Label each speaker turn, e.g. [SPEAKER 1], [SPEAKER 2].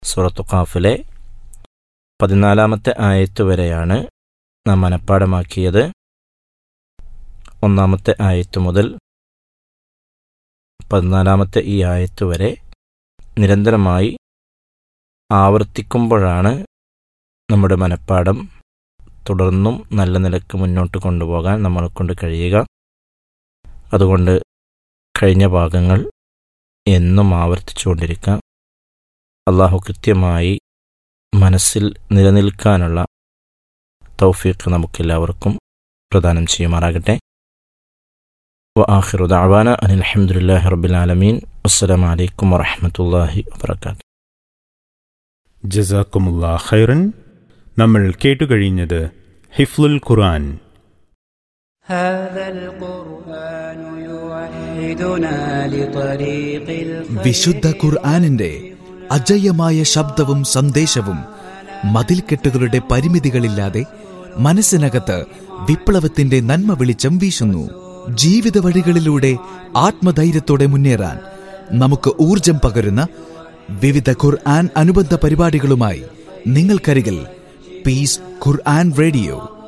[SPEAKER 1] സൂറത്തു ഖാഫിലെ പതിനാലാമത്തെ ആയത്ത് വരെയാണ് നാം മനഃപ്പാടമാക്കിയത് ഒന്നാമത്തെ ആയത്ത് മുതൽ പതിനാലാമത്തെ ഈ ആയത്ത് വരെ നിരന്തരമായി ആവർത്തിക്കുമ്പോഴാണ് നമ്മുടെ മനഃപ്പാടം തുടർന്നും നല്ല നിലക്ക് മുന്നോട്ട് കൊണ്ടുപോകാൻ നമ്മളെ കൊണ്ട് കഴിയുക അതുകൊണ്ട് കഴിഞ്ഞ ഭാഗങ്ങൾ എന്നും ആവർത്തിച്ചുകൊണ്ടിരിക്കാം അള്ളാഹു കൃത്യമായി മനസ്സിൽ നിലനിൽക്കാനുള്ള തൗഫീഖ് നമുക്കെല്ലാവർക്കും പ്രദാനം ചെയ്യുമാറാകട്ടെ وآخر دعوانا أن الحمد لله رب العالمين والسلام عليكم ورحمة الله وبركاته
[SPEAKER 2] ജസാക്കുമുള്ള ഖൈറൻ നമ്മൾ കേട്ടുകഴിഞ്ഞത് ഹിഫ്ലുൽ ഖുർആൻ
[SPEAKER 3] هذا القرآن يوحدنا لطريق الخير
[SPEAKER 4] വിശുദ്ധ ഖുർആാനിന്റെ അജയ്യമായ ശബ്ദവും സന്ദേശവും മതിൽക്കെട്ടുകളുടെ പരിമിതികളില്ലാതെ മനസ്സിനകത്ത് വിപ്ലവത്തിന്റെ നന്മ വെളിച്ചം വീശുന്നു ജീവിത വഴികളിലൂടെ ആത്മധൈര്യത്തോടെ മുന്നേറാൻ നമുക്ക് ഊർജം പകരുന്ന വിവിധ ഖുർആൻ അനുബന്ധ പരിപാടികളുമായി നിങ്ങൾക്കരികിൽ പീസ് ഖുർആൻ റേഡിയോ